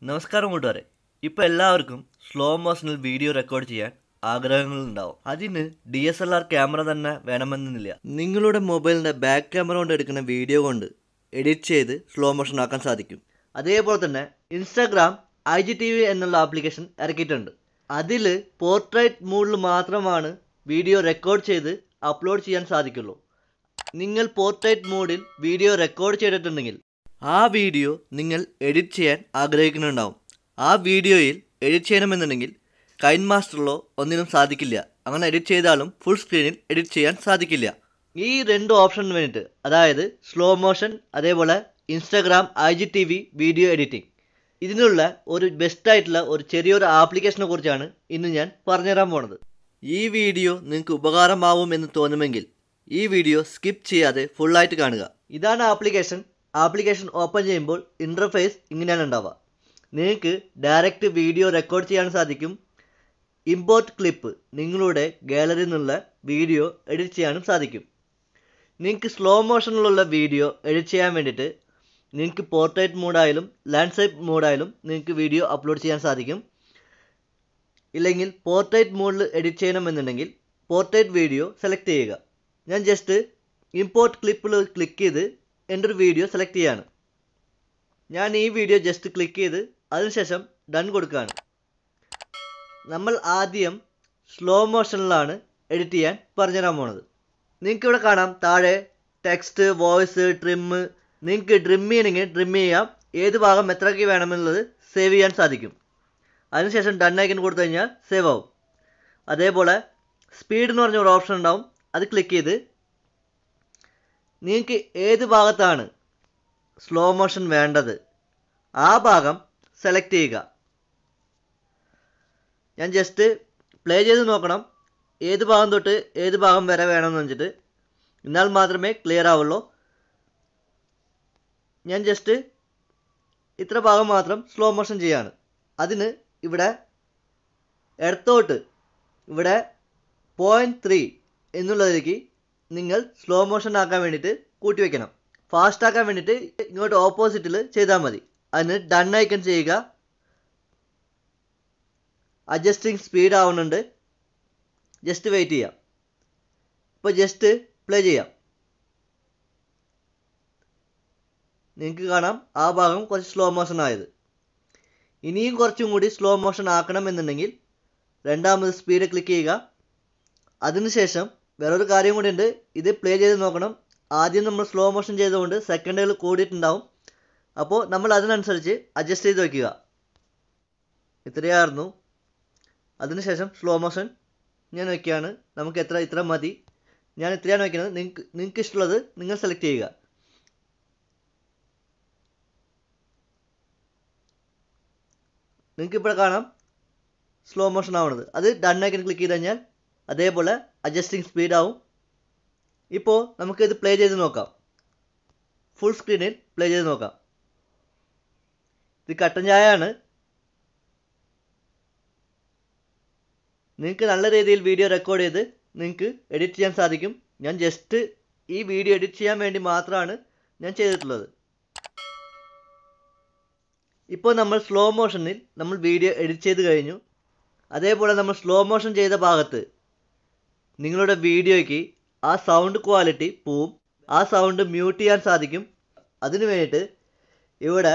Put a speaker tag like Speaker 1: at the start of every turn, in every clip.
Speaker 1: നമസ്കാരം കൂട്ടുകാരെ ഇപ്പോൾ എല്ലാവർക്കും സ്ലോ മോഷനിൽ വീഡിയോ റെക്കോർഡ് ചെയ്യാൻ ആഗ്രഹങ്ങളുണ്ടാവും അതിന് D S L R camera തന്നെ വേണമെന്നില്ല നിങ്ങളുടെ മൊബൈലിൻ്റെ ബാക്ക് ക്യാമറ കൊണ്ട് എടുക്കുന്ന വീഡിയോ കൊണ്ട് എഡിറ്റ് ചെയ്ത് സ്ലോ മോഷൻ ആക്കാൻ സാധിക്കും അതേപോലെ തന്നെ Instagram I G T V എന്നുള്ള ആപ്ലിക്കേഷൻ ഇറക്കിയിട്ടുണ്ട് അതിൽ പോർട്രേറ്റ് മോഡിൽ മാത്രമാണ് വീഡിയോ റെക്കോർഡ് ചെയ്ത് അപ്ലോഡ് ചെയ്യാൻ സാധിക്കുള്ളൂ നിങ്ങൾ പോർട്രേറ്റ് മോഡിൽ വീഡിയോ റെക്കോർഡ് ചെയ്തിട്ടുണ്ടെങ്കിൽ ആ വീഡിയോ നിങ്ങൾ എഡിറ്റ് ചെയ്യാൻ ആഗ്രഹിക്കുന്നുണ്ടാവും ആ വീഡിയോയിൽ എഡിറ്റ് ചെയ്യണമെന്നുണ്ടെങ്കിൽ കൈൻ മാസ്റ്ററിലോ ഒന്നിനും സാധിക്കില്ല അങ്ങനെ എഡിറ്റ് ചെയ്താലും ഫുൾ സ്ക്രീനിൽ എഡിറ്റ് ചെയ്യാൻ സാധിക്കില്ല ഈ രണ്ട് ഓപ്ഷന് വേണ്ടിയിട്ട് അതായത് സ്ലോ മോഷൻ അതേപോലെ Instagram I G T V video editing ഇതിനുള്ള ഒരു ബെസ്റ്റ് ആയിട്ടുള്ള ഒരു ചെറിയൊരു ആപ്ലിക്കേഷനെ കുറിച്ചാണ് ഇന്ന് ഞാൻ പറഞ്ഞുതരാൻ പോണത് ഈ വീഡിയോ നിങ്ങൾക്ക് ഉപകാരമാവും എന്ന് തോന്നുമെങ്കിൽ ഈ വീഡിയോ സ്കിപ്പ് ചെയ്യാതെ ഫുള്ളായിട്ട് കാണുക ഇതാണ് ആപ്ലിക്കേഷൻ ആപ്ലിക്കേഷൻ ഓപ്പൺ ചെയ്യുമ്പോൾ ഇൻ്റർഫേസ് ഇങ്ങനെയാണ് ഉണ്ടാവുക നിങ്ങൾക്ക് ഡയറക്റ്റ് വീഡിയോ റെക്കോർഡ് ചെയ്യാൻ സാധിക്കും ഇമ്പോർട്ട് ക്ലിപ്പ് നിങ്ങളുടെ ഗാലറിയിൽ നിന്നുള്ള വീഡിയോ എഡിറ്റ് ചെയ്യാനും സാധിക്കും നിങ്ങൾക്ക് സ്ലോ മോഷനിലുള്ള വീഡിയോ എഡിറ്റ് ചെയ്യാൻ വേണ്ടിയിട്ട് നിങ്ങൾക്ക് പോർട്രേറ്റ് മോഡായാലും ലാൻഡ്സ്കേപ്പ് മോഡായാലും നിങ്ങൾക്ക് വീഡിയോ അപ്ലോഡ് ചെയ്യാൻ സാധിക്കും ഇല്ലെങ്കിൽ പോർട്രേറ്റ് മോഡിൽ എഡിറ്റ് ചെയ്യണമെന്നുണ്ടെങ്കിൽ പോർട്രേറ്റ് വീഡിയോ സെലക്ട് ചെയ്യുക ഞാൻ ജസ്റ്റ് ഇമ്പോർട്ട് ക്ലിപ്പിൽ ക്ലിക്ക് ചെയ്ത് എൻ്റെ ഒരു വീഡിയോ സെലക്ട് ചെയ്യാണ് ഞാൻ ഈ വീഡിയോ ജസ്റ്റ് ക്ലിക്ക് ചെയ്ത് അതിനുശേഷം ഡൺ കൊടുക്കുകയാണ് നമ്മൾ ആദ്യം സ്ലോ മോഷനിലാണ് എഡിറ്റ് ചെയ്യാൻ പറഞ്ഞുതരാൻ പോണത് നിങ്ങൾക്ക് ഇവിടെ കാണാം താഴെ ടെക്സ്റ്റ് വോയിസ് ട്രിം നിങ്ങൾക്ക് ഡ്രിം ചെയ്യണമെങ്കിൽ ഡ്രിം ചെയ്യാം ഏത് ഭാഗം എത്രയ്ക്ക് വേണമെന്നുള്ളത് സേവ് ചെയ്യാൻ സാധിക്കും അതിനുശേഷം ഡൺ ഐക്കൺ കൊടുത്തു കഴിഞ്ഞാൽ സേവ് ആവും അതേപോലെ സ്പീഡ് എന്ന് പറഞ്ഞ ഒരു ഓപ്ഷൻ ഉണ്ടാവും അത് ക്ലിക്ക് ചെയ്ത് നിങ്ങൾക്ക് ഏത് ഭാഗത്താണ് സ്ലോ മോഷൻ വേണ്ടത് ആ ഭാഗം സെലക്ട് ചെയ്യുക ഞാൻ ജസ്റ്റ് പ്ലേ ചെയ്ത് നോക്കണം ഏത് ഭാഗം തൊട്ട് ഏത് ഭാഗം വരെ വേണമെന്ന് വെച്ചിട്ട് എന്നാൽ മാത്രമേ ക്ലിയർ ആവുള്ളൂ ഞാൻ ജസ്റ്റ് ഇത്ര ഭാഗം മാത്രം സ്ലോ മോഷൻ ചെയ്യാണ് അതിന് ഇവിടെ ഇടത്തോട്ട് ഇവിടെ പോയിൻറ്റ് ത്രീ എന്നുള്ളതിലേക്ക് നിങ്ങൾ സ്ലോ മോഷൻ ആക്കാൻ വേണ്ടിയിട്ട് കൂട്ടി വയ്ക്കണം ഫാസ്റ്റ് ആക്കാൻ വേണ്ടിയിട്ട് ഇങ്ങോട്ട് ഓപ്പോസിറ്റിൽ ചെയ്താൽ മതി അതിന് ഡൺ ഐക്കൺ ചെയ്യുക അഡ്ജസ്റ്റിംഗ് സ്പീഡ് ആവുന്നുണ്ട് ജസ്റ്റ് വെയിറ്റ് ചെയ്യാം ഇപ്പോൾ ജസ്റ്റ് പ്ലേ ചെയ്യാം നിങ്ങൾക്ക് കാണാം ആ ഭാഗം കുറച്ച് സ്ലോ മോഷൻ ആയത് ഇനിയും കുറച്ചും കൂടി സ്ലോ മോഷൻ ആക്കണം എന്നുണ്ടെങ്കിൽ രണ്ടാമത് സ്പീഡ് ക്ലിക്ക് ചെയ്യുക അതിനുശേഷം വേറൊരു കാര്യം കൂടി ഉണ്ട് ഇത് പ്ലേ ചെയ്ത് നോക്കണം ആദ്യം നമ്മൾ സ്ലോ മോഷൻ ചെയ്തുകൊണ്ട് സെക്കൻഡുകൾ കൂടിയിട്ടുണ്ടാവും അപ്പോൾ നമ്മൾ അതിനനുസരിച്ച് അഡ്ജസ്റ്റ് ചെയ്ത് വയ്ക്കുക ഇത്രയായിരുന്നു അതിനുശേഷം സ്ലോ മോഷൻ ഞാൻ വയ്ക്കുകയാണ് നമുക്ക് എത്ര ഇത്ര മതി ഞാൻ ഇത്രയാണ് വയ്ക്കുന്നത് നിങ്ങൾക്ക് നിങ്ങൾക്ക് ഇഷ്ടമുള്ളത് നിങ്ങൾ സെലക്ട് ചെയ്യുക നിങ്ങൾക്ക് ഇപ്പോൾ കാണാം സ്ലോ മോഷൻ ആവുന്നത് അത് ഡൺ ഐക്കൺ ക്ലിക്ക് ചെയ്ത് കഴിഞ്ഞാൽ അതേപോലെ അഡ്ജസ്റ്റിംഗ് സ്പീഡ് ആവും ഇപ്പോൾ നമുക്ക് ഇത് പ്ലേ ചെയ്ത് നോക്കാം ഫുൾ സ്ക്രീനിൽ പ്ലേ ചെയ്ത് നോക്കാം ഇത് കട്ടൻ ചായയാണ് നിങ്ങൾക്ക് നല്ല രീതിയിൽ വീഡിയോ റെക്കോർഡ് ചെയ്ത് നിങ്ങൾക്ക് എഡിറ്റ് ചെയ്യാൻ സാധിക്കും ഞാൻ ജസ്റ്റ് ഈ വീഡിയോ എഡിറ്റ് ചെയ്യാൻ വേണ്ടി മാത്രമാണ് ഞാൻ ചെയ്തിട്ടുള്ളത് ഇപ്പോൾ നമ്മൾ സ്ലോ മോഷനിൽ നമ്മൾ വീഡിയോ എഡിറ്റ് ചെയ്ത് കഴിഞ്ഞു അതേപോലെ നമ്മൾ സ്ലോ മോഷൻ ചെയ്ത ഭാഗത്ത് നിങ്ങളുടെ വീഡിയോയ്ക്ക് ആ സൗണ്ട് ക്വാളിറ്റി പോവും ആ സൗണ്ട് മ്യൂട്ട് ചെയ്യാൻ സാധിക്കും അതിനു വേണ്ടിയിട്ട് ഇവിടെ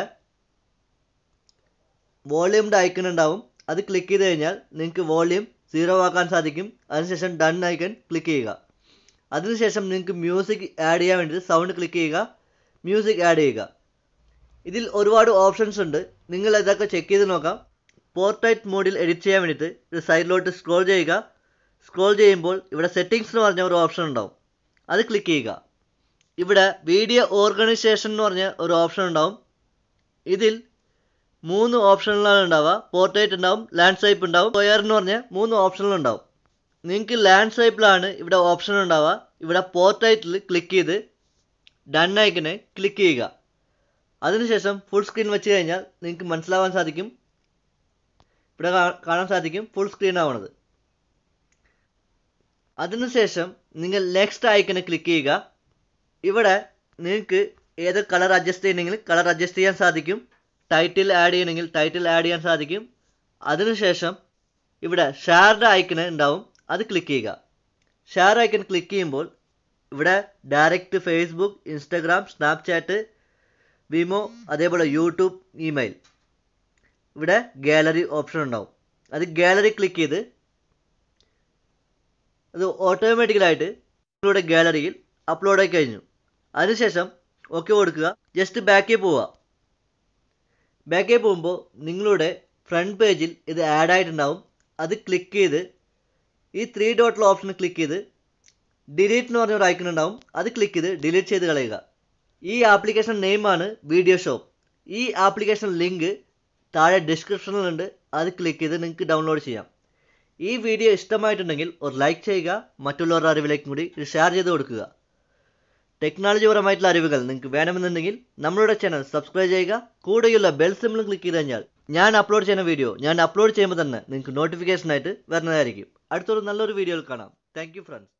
Speaker 1: വോളിയൂമിൻ്റെ ഐക്കൺ ഉണ്ടാവും അത് ക്ലിക്ക് ചെയ്ത് കഴിഞ്ഞാൽ നിങ്ങൾക്ക് വോളിയൂം സീറോ ആക്കാൻ സാധിക്കും അതിനുശേഷം ഡൺ ഐക്കൺ ക്ലിക്ക് ചെയ്യുക അതിനുശേഷം നിങ്ങൾക്ക് മ്യൂസിക് ആഡ് ചെയ്യാൻ വേണ്ടിയിട്ട് സൗണ്ട് ക്ലിക്ക് ചെയ്യുക മ്യൂസിക് ആഡ് ചെയ്യുക ഇതിൽ ഒരുപാട് ഓപ്ഷൻസ് ഉണ്ട് നിങ്ങൾ ഇതൊക്കെ ചെക്ക് ചെയ്ത് നോക്കാം പോർട്രേറ്റ് മോഡിൽ എഡിറ്റ് ചെയ്യാൻ വേണ്ടിയിട്ട് ഒരു സൈഡിലോട്ട് സ്ക്രോൾ ചെയ്യുക സ്ക്രോൾ ചെയ്യുമ്പോൾ ഇവിടെ സെറ്റിങ്സ് എന്ന് പറഞ്ഞ ഒരു ഓപ്ഷൻ ഉണ്ടാവും അത് ക്ലിക്ക് ചെയ്യുക ഇവിടെ വീഡിയോ ഓർഗനൈസേഷൻ എന്ന് പറഞ്ഞ ഒരു ഓപ്ഷൻ ഉണ്ടാവും ഇതിൽ മൂന്ന് ഓപ്ഷനുകളാണ് ഉണ്ടാവുക പോർട്രേറ്റ് ഉണ്ടാവും ലാൻഡ്സ്കേപ്പ് ഉണ്ടാവും സ്ക്വയർ എന്ന് പറഞ്ഞ മൂന്ന് ഓപ്ഷനുകളുണ്ടാവും നിങ്ങൾക്ക് ലാൻഡ്സ്കേപ്പിലാണ് ഇവിടെ ഓപ്ഷൻ ഉണ്ടാവുക ഇവിടെ പോർട്രേറ്റിൽ ക്ലിക്ക് ചെയ്ത് ഡൺ ഐക്കനെ ക്ലിക്ക് ചെയ്യുക അതിനുശേഷം ഫുൾ സ്ക്രീൻ വെച്ച് കഴിഞ്ഞാൽ നിങ്ങൾക്ക് മനസ്സിലാവാൻ സാധിക്കും ഇവിടെ കാണാൻ സാധിക്കും ഫുൾ സ്ക്രീൻ ആവണത് അതിനുശേഷം നിങ്ങൾ നെക്സ്റ്റ് ഐക്കനെ ക്ലിക്ക് ചെയ്യുക ഇവിടെ നിങ്ങൾക്ക് ഏത് കളർ അഡ്ജസ്റ്റ് ചെയ്യണമെങ്കിൽ കളർ അഡ്ജസ്റ്റ് ചെയ്യാൻ സാധിക്കും ടൈറ്റിൽ ആഡ് ചെയ്യണമെങ്കിൽ ടൈറ്റിൽ ആഡ് ചെയ്യാൻ സാധിക്കും അതിനുശേഷം ഇവിടെ ഷെയർഡ് ഐക്കൺ ഉണ്ടാവും അത് ക്ലിക്ക് ചെയ്യുക ഷെയർ ഐക്കൺ ക്ലിക്ക് ചെയ്യുമ്പോൾ ഇവിടെ direct Facebook Instagram Snapchat Vimeo അതേപോലെ യൂട്യൂബ് ഇമെയിൽ ഇവിടെ ഗാലറി ഓപ്ഷൻ ഉണ്ടാവും അത് ഗാലറി ക്ലിക്ക് ചെയ്ത് അത് ഓട്ടോമാറ്റിക്കലായിട്ട് നിങ്ങളുടെ ഗാലറിയിൽ അപ്ലോഡ് ആയി കഴിഞ്ഞു അതിനുശേഷം ഓക്കെ കൊടുക്കുക ജസ്റ്റ് ബാക്കിൽ പോവുക ബാക്കിൽ പോകുമ്പോൾ നിങ്ങളുടെ ഫ്രണ്ട് പേജിൽ ഇത് ആഡ് ആയിട്ടുണ്ടാവും അത് ക്ലിക്ക് ചെയ്ത് ഈ ത്രീ ഡോട്ടിലെ ഓപ്ഷൻ ക്ലിക്ക് ചെയ്ത് ഡിലീറ്റ് എന്ന് പറഞ്ഞ ഒരു ഐക്കൺ ഉണ്ടാവും അത് ക്ലിക്ക് ചെയ്ത് ഡിലീറ്റ് ചെയ്ത് കളയുക ഈ ആപ്ലിക്കേഷൻ നെയിമാണ് വീഡിയോ ഷോപ്പ് ഈ ആപ്ലിക്കേഷൻ ലിങ്ക് താഴെ ഡിസ്ക്രിപ്ഷനിലുണ്ട് അത് ക്ലിക്ക് ചെയ്ത് നിങ്ങൾക്ക് ഡൗൺലോഡ് ചെയ്യാം ഈ വീഡിയോ ഇഷ്ടമായിട്ടുണ്ടെങ്കിൽ ഒരു ലൈക്ക് ചെയ്യുക മറ്റുള്ളവരുടെ അറിവിലേക്കും കൂടി ഇത് ഷെയർ ചെയ്ത് കൊടുക്കുക ടെക്നോളജിപരമായിട്ടുള്ള അറിവുകൾ നിങ്ങൾക്ക് വേണമെന്നുണ്ടെങ്കിൽ നമ്മളുടെ ചാനൽ സബ്സ്ക്രൈബ് ചെയ്യുക കൂടെയുള്ള ബെൽ സിമ്പിളും ക്ലിക്ക് ചെയ്ത് കഴിഞ്ഞാൽ ഞാൻ അപ്ലോഡ് ചെയ്യുന്ന വീഡിയോ ഞാൻ അപ്ലോഡ് ചെയ്യുമ്പോൾ തന്നെ നിങ്ങൾക്ക് നോട്ടിഫിക്കേഷൻ ആയിട്ട് വരുന്നതായിരിക്കും അടുത്തൊരു നല്ലൊരു വീഡിയോയിൽ കാണാം താങ്ക് യു ഫ്രണ്ട്സ്